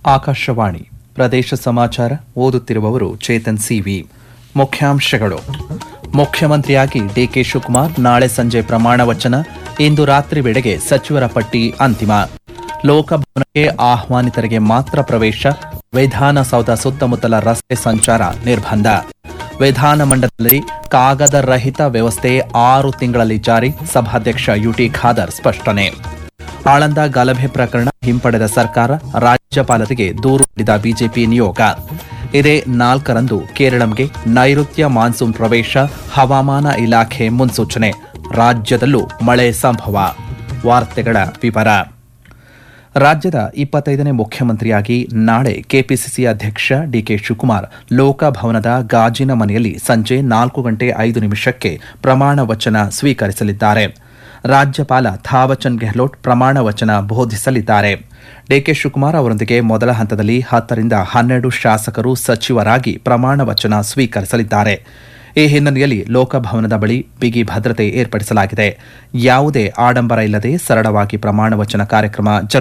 ಆಕಾಶವಾಣಿ ಪ್ರದೇಶ ಸಮಾಚಾರ ಓದುತ್ತಿರುವವರು ಚೇತನ್ ಸಿವಿ ಮುಖ್ಯಾಂಶಗಳು ಮುಖ್ಯಮಂತ್ರಿಯಾಗಿ ಡಿಕೆ ಶಿವಕುಮಾರ್ ನಾಳೆ ಸಂಜೆ ಪ್ರಮಾಣ ವಚನ ಇಂದು ರಾತ್ರಿ ವೇಳೆಗೆ ಸಚಿವರ ಪಟ್ಟಿ ಅಂತಿಮ ಲೋಕಭವನಕ್ಕೆ ಆಹ್ವಾನಿತರಿಗೆ ಮಾತ್ರ ಪ್ರವೇಶ ವಿಧಾನಸೌಧ ಸುತ್ತಮುತ್ತಲ ರಸ್ತೆ ಸಂಚಾರ ನಿರ್ಬಂಧ ವಿಧಾನಮಂಡಲದಲ್ಲಿ ಕಾಗದ ರಹಿತ ವ್ಯವಸ್ಥೆ ಆರು ತಿಂಗಳಲ್ಲಿ ಜಾರಿ ಸಭಾಧ್ಯಕ್ಷ ಯುಟಿ ಖಾದರ್ ಸ್ಪಷ್ಟನೆ ಆಳಂದ ಗಲಭೆ ಪ್ರಕರಣ ಹಿಂಪಡೆದ ಸರ್ಕಾರ ರಾಜ್ಯಪಾಲರಿಗೆ ದೂರು ನೀಡಿದ ಬಿಜೆಪಿ ನಿಯೋಗ ಇದೇ ನಾಲ್ಕರಂದು ಕೇರಳಂಗೆ ನೈಋತ್ಯ ಮಾನ್ಸೂನ್ ಪ್ರವೇಶ ಹವಾಮಾನ ಇಲಾಖೆ ಮುನ್ಸೂಚನೆ ರಾಜ್ಯದಲ್ಲೂ ಮಳೆ ಸಂಭವ ವಾರ್ತೆಗಳ ವಿವರ ರಾಜ್ಯದ ಇಪ್ಪತ್ತೈದನೇ ಮುಖ್ಯಮಂತ್ರಿಯಾಗಿ ನಾಳೆ ಕೆಪಿಸಿಸಿ ಅಧ್ಯಕ್ಷ ಡಿಕೆ ಶಿವಕುಮಾರ್ ಲೋಕಭವನದ ಗಾಜಿನ ಮನೆಯಲ್ಲಿ ಸಂಜೆ ನಾಲ್ಕು ಗಂಟೆ ಐದು ನಿಮಿಷಕ್ಕೆ ಪ್ರಮಾಣ ವಚನ ಸ್ವೀಕರಿಸಲಿದ್ದಾರೆ ರಾಜ್ಯಪಾಲ ಥಾವಚಂದ್ ಗೆಹ್ಲೋಟ್ ಪ್ರಮಾಣ ವಚನ ಬೋಧಿಸಲಿದ್ದಾರೆ ಡಿಕೆ ಶಿವಕುಮಾರ್ ಅವರೊಂದಿಗೆ ಮೊದಲ ಹಂತದಲ್ಲಿ ಹತ್ತರಿಂದ ಹನ್ನೆರಡು ಶಾಸಕರು ಸಚಿವರಾಗಿ ಪ್ರಮಾಣ ವಚನ ಸ್ವೀಕರಿಸಲಿದ್ದಾರೆ ಈ ಹಿನ್ನೆಲೆಯಲ್ಲಿ ಲೋಕಭವನದ ಬಳಿ ಬಿಗಿ ಭದ್ರತೆ ಏರ್ಪಡಿಸಲಾಗಿದೆ ಯಾವುದೇ ಆಡಂಬರ ಇಲ್ಲದೆ ಸರಳವಾಗಿ ಪ್ರಮಾಣ ವಚನ ಕಾರ್ಯಕ್ರಮ